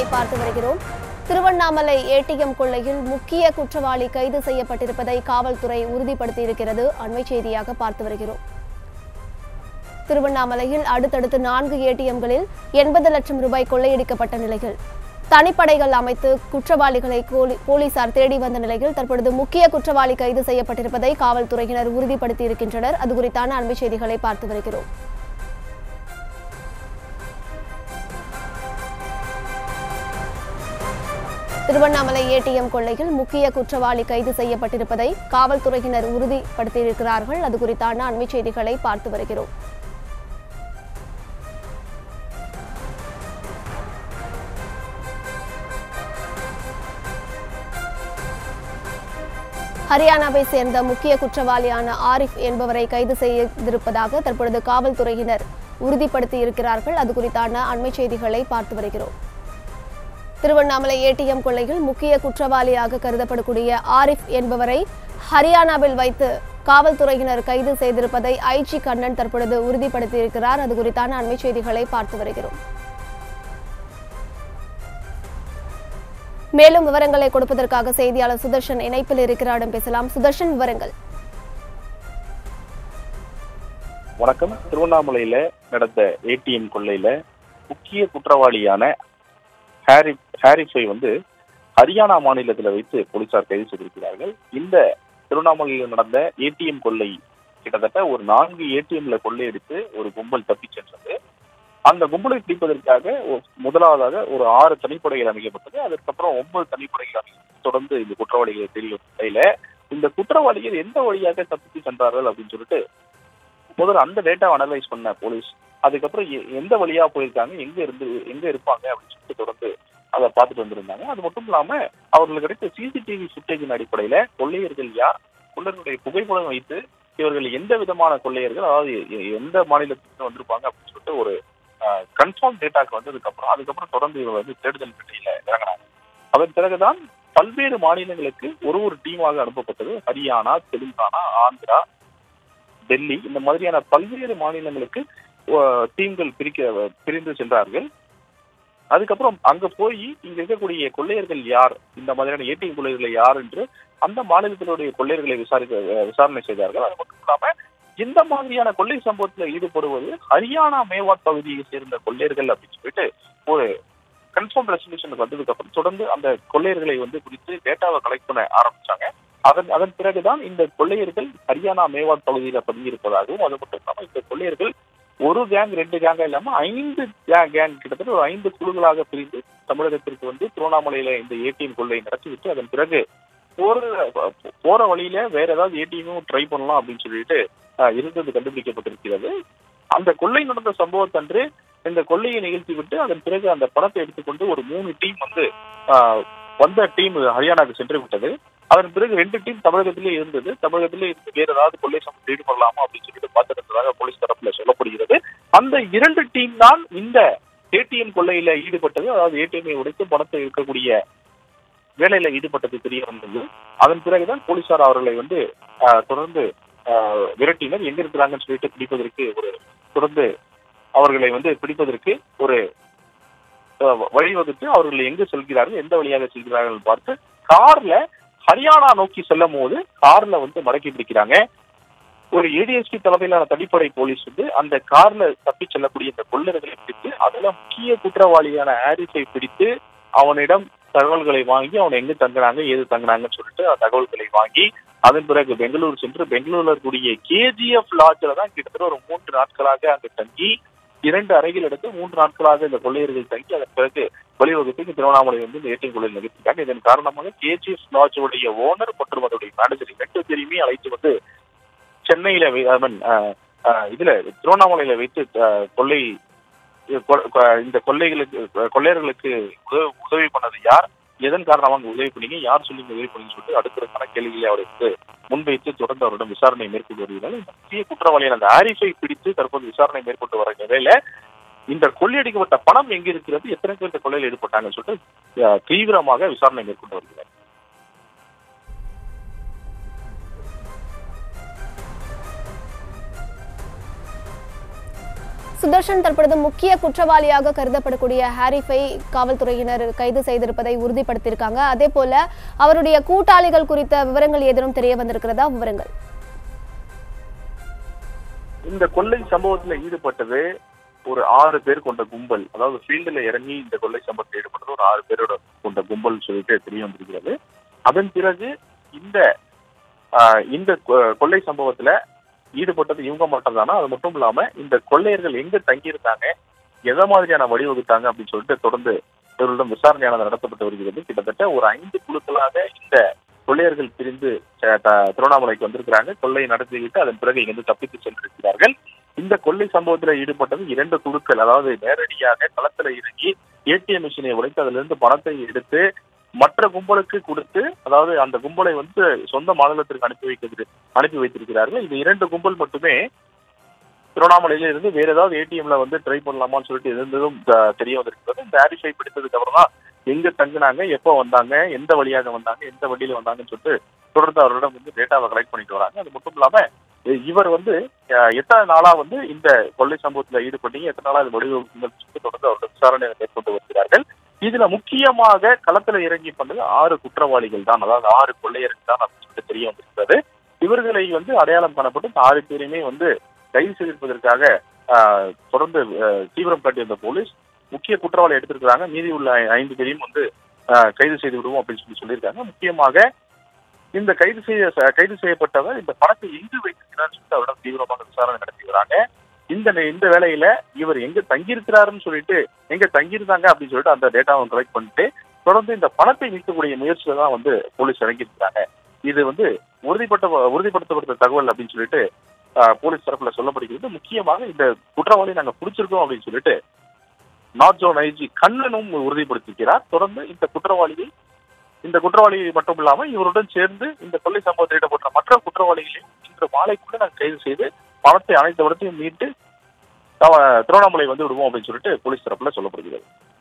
பார்த்து வருகிறோம் திருவண்ணாமலை ஏடிஎம் கொள்ளையில் முக்கிய குற்றவாளி கைது செய்யப்பட்டிருப்பதை காவல்துறை உறுதிப்படுத்தியிருக்கிறது அண்மை செய்தியாக பார்த்து வருகிறோம் திருவண்ணாமலையில் அடுத்தடுத்து நான்கு ஏடிஎம்களில் எண்பது லட்சம் ரூபாய் கொள்ளையடிக்கப்பட்ட நிலையில் தனிப்படைகள் அமைத்து குற்றவாளிகளை கோலி- போலீசார் தேடி வந்த நிலையில் தற்பொழுது முக்கிய குற்றவாளி கைது செய்யப்பட்டிருப்பதை காவல்துறையினர் உறுதிப்படுத்தியிருக்கின்றனர் அது குறித்தான அண்மை செய்திகளை பார்த்து வருகிறோம் திருவண்ணாமலை ஏடிஎம் கொள்ளையில் முக்கிய குற்றவாளி கைது செய்யப்பட்டிருப்பதை காவல்துறையினர் உறுதிப்படுத்தியிருக்கிறார்கள் அது குறித்தான அண்மை செய்திகளை பார்த்து வருகிறோம் ஹரியானாவை சேர்ந்த முக்கிய குற்றவாளியான ஆரிஃப் என்பவரை கைது செய்திருப்பதாக தற்பொழுது காவல்துறையினர் உறுதிப்படுத்தி இருக்கிறார்கள் அது குறித்தான அண்மை செய்திகளை பார்த்து வருகிறோம் திருவண்ணாமலை ஏடிஎம் கொள்ளையில் முக்கிய குற்றவாளியாக கருதப்படக்கூடிய ஆரிஃப் என்பவரை ஹரியானாவில் வைத்து காவல்துறையினர் கைது செய்திருப்பதை ஐஜி கண்ணன் தற்பொழுது உறுதிப்படுத்தியிருக்கிறார் அது குறித்தான அண்மை செய்திகளை பார்த்து வருகிறோம் மேலும் விவரங்களை கொடுப்பதற்காக செய்தியாளர் சுதர்ஷன் இணைப்பில் இருக்கிறாரிடம் பேசலாம் சுதர்ஷன் விவரங்கள் வணக்கம் திருவண்ணாமலையில நடந்த ஏடிஎம் கொள்ளையில முக்கிய குற்றவாளியான ஹாரி ஹாரிஸை வந்து ஹரியானா மாநிலத்தில் வைத்து போலீசார் கைது செய்திருக்கிறார்கள் இந்த திருவண்ணாமலையில் நடந்த ஏடிஎம் கொள்ளை கிட்டத்தட்ட ஒரு நான்கு ஏடிஎம்ல கொள்ளையடித்து ஒரு கும்பல் தப்பிச் சென்றது அந்த கும்பலை பிடிப்பதற்காக ஒரு- முதலாவதாக ஒரு ஆறு தனிப்படைகள் அமைக்கப்பட்டது அதற்கப்புறம் ஒன்பது தனிப்படைகள் அமைக்கப்பட்டு தொடர்ந்து இந்த குற்றவாளிகளை தெரியும் நிலையில இந்த குற்றவாளிகள் எந்த வழியாக தப்பித்து சென்றார்கள் அப்படின்னு சொல்லிட்டு முதல்ல அந்த டேட்டாவை அனலைஸ் பண்ண போலீஸ் அதுக்கப்புறம் எ- எந்த வழியா போயிருக்காங்க எங்க இருந்து எங்க இருப்பாங்க அப்படின்னு சொல்லிட்டு தொடர்ந்து அதை பார்த்துட்டு வந்திருந்தாங்க அது மட்டும் இல்லாம அவர்களுக்கு கிடைத்த சிசிடிவி ஃபுட்டேஜின் அடிப்படையில கொள்ளையர்கள் யார் கொள்ளையர்களுடைய புகைப்படம் வைத்து இவர்கள் எந்த விதமான கொள்ளையர்கள் அதாவது எ- எந்த மாநிலத்துக்கு வந்திருப்பாங்க அப்படின்னு சொல்லிட்டு ஒரு கன்ஃபார்ம் டேட்டாக்கு வந்ததுக்கு அப்புறம் அதுக்கப்புறம் தொடர்ந்து இவங்க வந்து தேடுதல் வேட்டையில இறங்கினாங்க அதன் பிறகுதான் பல்வேறு மாநிலங்களுக்கு ஒரு ஒரு டீமாக அனுப்பப்பட்டது ஹரியானா தெலுங்கானா ஆந்திரா டெல்லி இந்த மாதிரியான பல்வேறு மாநிலங்களுக்கு அஹ், டீம்கள் பிரிக்க பிரிந்து சென்றார்கள் அதுக்கப்புறம் அங்க போய் இங்க இருக்கக்கூடிய கொள்ளையர்கள் யார் இந்த மாதிரியான ஏடிஎம் கொள்ளையர்கள் யார் என்று அந்த மாநிலத்தினுடைய கொள்ளையர்களை விசாரிக்க அஹ், விசாரணை செய்தார்கள் அது மட்டும் இல்லாம இந்த மாதிரியான கொள்ளை சம்பவத்தில் ஈடுபடுவது ஹரியானா மேவாட் பகுதியை சேர்ந்த கொள்ளையர்கள் அப்படின்னு சொல்லிட்டு ஒரு கன்ஃபார்ம் ரெசல்யூஷன் வந்ததுக்கு அப்புறம் தொடர்ந்து அந்த கொள்ளையர்களை வந்து குறித்து டேட்டாவை கலெக்ட் பண்ண ஆரம்பிச்சாங்க அதன் அதன் பிறகுதான் இந்த கொள்ளையர்கள் ஹரியானா மேவாட் பகுதியில பதுங்கியிருப்பதாகவும் அது மட்டும் இல்லாம இந்த கொள்ளையர்கள் ஒரு கேங் ரெண்டு கேங்கா இல்லாம ஐந்து கேங் கிட்டத்தட்ட ஒரு ஐந்து குழுக்களாக பிரிந்து தமிழகத்திற்கு வந்து திருவண்ணாமலையில இந்த ஏடிஎம் கொள்ளையை நடத்திவிட்டு அதன் பிறகு போற போற வழியில வேற ஏதாவது ஏடிஎம்மும் ட்ரை பண்ணலாம் அப்படின்னு சொல்லிட்டு ஆஹ், இருந்தது கண்டுபிடிக்கப்பட்டிருக்கிறது அந்த கொள்ளை நடந்த சம்பவத்தன்று இந்த கொள்ளையை நிகழ்த்தி விட்டு அதன் பிறகு அந்த பணத்தை எடுத்துக்கொண்டு ஒரு மூணு டீம் வந்து ஆஹ், வந்த டீம் ஹரியானாவுக்கு சென்று விட்டது அதன் பிறகு ரெண்டு டீம் தமிழகத்திலே இருந்தது தமிழகத்திலே இருந்து வேற ஏதாவது கொள்ளை சம்பவத்தில் ஈடுபடலாமா அப்படின்னு சொல்லிட்டு பார்த்திருந்ததாக போலீஸ் தரப்புல சொல்லப்படுகிறது அந்த இரண்டு டீம் தான் இந்த ஏடிஎம் கொள்ளையில ஈடுபட்டது அதாவது ஏடிஎம்ஐ உடைத்து பணத்தை இருக்கக்கூடிய வேலையில ஈடுபட்டது தெரிய வந்தது அதன் பிறகுதான் போலீசார் அவர்களை வந்து ஆஹ், தொடர்ந்து ஆஹ், விரட்டினர் எங்க இருக்கிறாங்கன்னு சொல்லிட்டு பிடிப்பதற்கு ஒரு தொடர்ந்து அவர்களை வந்து பிடிப்பதற்கு ஒரு ஆஹ், வழிவகுத்து அவர்கள் எங்கு செல்கிறார்கள் எந்த வழியாக செல்கிறார்கள் பார்த்து கார்ல ஹரியானா நோக்கி செல்லும் போது கார்ல வந்து மடக்கி பிடிக்கிறாங்க ஒரு ஏடிஎஸ்பி தலைமையிலான தனிப்படை போலீஸ் வந்து அந்த கார்ல தப்பி செல்லக்கூடிய இந்த கொள்ளர்களை பிடித்து அதுல முக்கிய குற்றவாளியான ஹாரிஸை பிடித்து அவனிடம் தகவல்களை வாங்கி அவன் எங்க தங்குறாங்க ஏது தங்குறாங்கன்னு சொல்லிட்டு அந்த தகவல்களை வாங்கி அதன் பிறகு பெங்களூர் சென்று பெங்களூர்ல இருக்கக்கூடிய கேஜிஎஃப் லாட்ஜில் தான் கிட்டத்தட்ட ஒரு மூன்று நாட்களாக அங்கு தங்கி இரண்டு அறைகள் எடுத்து மூன்று நாட்களாக இந்த கொள்ளையர்கள் தங்கி அதன் பிறகு வழிவகுத்து இங்க திருவண்ணாமலை வந்து இந்த ஏடிஎம் கொள்ளையில் நிகழ்த்திருக்காங்க இதன் காரணமாக கேஜிஎஃப் லாட்ஜுடைய ஓனர் மற்றும் அதோடைய மேனேஜர் ரெண்டு பேரையுமே அழைத்து வந்து சென்னையில வை- I mean, அஹ், அஹ், இதுல திருவண்ணாமலையில வைத்து அஹ், கொள்ளை கொ- கொ- இந்த கொள்ளைகளுக்கு கொள்ளையர்களுக்கு உதவி உதவி பண்ணது யார் எதன் காரணமாக உதவி பண்ணீங்க யார் சொல்லி இந்த உதவி பண்ணீங்கன்னு சொல்லிட்டு அடுத்தடுக்கான கேள்விகளை அவருக்கு முன்வைத்து தொடர்ந்து அவரிடம் விசாரணை மேற்கொண்டு வருகிறார் இந்த முக்கிய குற்றவாளியான அந்த ஆரிஃபை பிடித்து தற்போது விசாரணை மேற்கொண்டு வர நிலையில இந்த கொள்ளையடிக்கப்பட்ட பணம் எங்க இருக்கிறது எத்தனை பேர் இந்த கொள்ளையில் ஈடுபட்டாங்கன்னு சொல்லிட்டு அஹ், தீவிரமாக விசாரணை மேற்கொண்டு வருகிறார் சுதர்ஷன் தற்பொழுது முக்கிய குற்றவாளியாக கருதப்படக்கூடிய ஹாரிஃபை காவல்துறையினர் கைது செய்திருப்பதை உறுதிப்படுத்தியிருக்காங்க அதே போல அவருடைய கூட்டாளிகள் குறித்த விவரங்கள் ஏதேனும் தெரிய வந்திருக்கிறதா விவரங்கள் இந்த கொள்ளை சம்பவத்துல ஈடுபட்டது ஒரு ஆறு பேர் கொண்ட கும்பல் அதாவது ஃபீல்டுல இறங்கி இந்த கொள்ளை சம்பவத்தில் ஈடுபட்டது ஒரு ஆறு பேரோட கொண்ட கும்பல் சொல்லிட்டு தெரிய வந்திருக்கிறது அதன் பிறகு இந்த ஆஹ், இந்த கொ- கொள்ளை சம்பவத்துல ஈடுபட்டது இவங்க மட்டும் தானா அது மட்டும் இல்லாம இந்த கொள்ளையர்கள் எங்க தங்கியிருந்தாங்க எதை மாதிரியான வழிவகுத்தாங்க அப்படின்னு சொல்லிட்டு தொடர்ந்து இவர்களிடம் விசாரணையானது நடத்தப்பட்டு வருகிறது கிட்டத்தட்ட ஒரு ஐந்து குழுக்களாக இந்த கொள்ளையர்கள் பிரிந்து அஹ், த- திருவண்ணாமலைக்கு வந்திருக்கிறாங்க கொள்ளை நடத்திவிட்டு அதன் பிறகு இங்கிருந்து தப்பித்து சென்றிருக்கிறார்கள் இந்த கொள்ளை சம்பவத்தில் ஈடுபட்டது இரண்டு குழுக்கள் அதாவது நேரடியாக களத்துல இறங்கி ஏடிஎம் மிஷினை உடைத்து அதுல இருந்து பணத்தை எடுத்து மற்ற கும்பலுக்கு கொடுத்து அதாவது அந்த கும்பலை வந்து சொந்த மாநிலத்திற்கு அனுப்பி வைக்கிறது அனுப்பி வைத்திருக்கிறார்கள் இது இரண்டு கும்பல் மட்டுமே திருவண்ணாமலையில இருந்து வேற ஏதாவது ஏடிஎம்ல வந்து ட்ரை பண்ணலாமான்னு சொல்லிட்டு இருந்ததும் த- தெரிய வந்திருக்கிறது இந்த ஆரிஃபை பிடித்ததுக்கு அப்புறம் தான் எங்க தங்குனாங்க எப்போ வந்தாங்க எந்த வழியாக வந்தாங்க எந்த வண்டியில வந்தாங்கன்னு சொல்லிட்டு தொடர்ந்து அவரிடம் வந்து டேட்டாவை கலெக்ட் பண்ணிட்டு வராங்க அது மட்டும் இல்லாம இ- இவர் வந்து அஹ், எத்தனை நாளா வந்து இந்த கொள்ளை சம்பவத்துல ஈடுபட்டீங்க எத்தனை நாளா இது வடிவமைப்புகள் சொல்லிட்டு தொடர்ந்து அவர்கள் விசாரணை மேற்கொண்டு வருகிறார்கள் இதுல முக்கியமாக களத்துல இறங்கி பண்ணது ஆறு குற்றவாளிகள் தான் அதாவது ஆறு கொள்ளையர்கள் தான் அப்படின்னு சொல்லிட்டு தெரிய வந்திருக்கிறது இவர்களை வந்து அடையாளம் காணப்பட்டு இந்த ஆறு பேரையுமே வந்து கைது செய்திருப்பதற்காக ஆஹ், தொடர்ந்து ஆஹ், தீவிரம் காட்டிய இந்த போலீஸ் முக்கிய குற்றவாளி எடுத்திருக்கிறாங்க மீதி உள்ள ஐ- ஐந்து பேரையும் வந்து ஆஹ், கைது செய்து விடுவோம் அப்படின்னு சொல்லி சொல்லியிருக்காங்க முக்கியமாக இந்த கைது செய்ய ச- கைது செய்யப்பட்டவர் இந்த பணத்தை எங்கு வைத்திருக்கிறார் சொல்லிட்டு அவரிடம் தீவிரமாக விசாரணை நடத்தி வராங்க இந்த நே- இந்த வேலையில இவர் எங்க தங்கியிருக்கிறாருன்னு சொல்லிட்டு எங்க தங்கியிருந்தாங்க அப்படின்னு சொல்லிட்டு அந்த டேட்டாவை கலெக்ட் பண்ணிட்டு தொடர்ந்து இந்த பணத்தை மீட்கக்கூடிய முயற்சியில தான் வந்து போலீஸ் இறங்கியிருக்கிறாங்க இது வந்து உறுதிப்பட்ட உறுதிப்படுத்தப்பட்ட தகவல் அப்படின்னு சொல்லிட்டு ஆஹ், போலீஸ் தரப்புல சொல்லப்படுகிறது முக்கியமாக இந்த குற்றவாளி நாங்க பிடிச்சிருக்கோம் அப்படின்னு சொல்லிட்டு நார்த் ஜோன் ஐஜி கண்ணனும் உறுதிப்படுத்தியிருக்கிறார் தொடர்ந்து இந்த குற்றவாளியை இந்த குற்றவாளி மட்டும் இல்லாம இவருடன் சேர்ந்து இந்த கொள்ளை சம்பவத்தில் ஈடுபட்ட மற்ற குற்றவாளிகளையும் இன்று மாலைக்குள்ள நாங்கள் கைது செய்து பணத்தை அனைத்து இடத்தையும் மீட்டு அவ- திருவண்ணாமலை வந்து விடுவோம் அப்படின்னு சொல்லிட்டு போலீஸ் தரப்புல சொல்லப்படுகிறது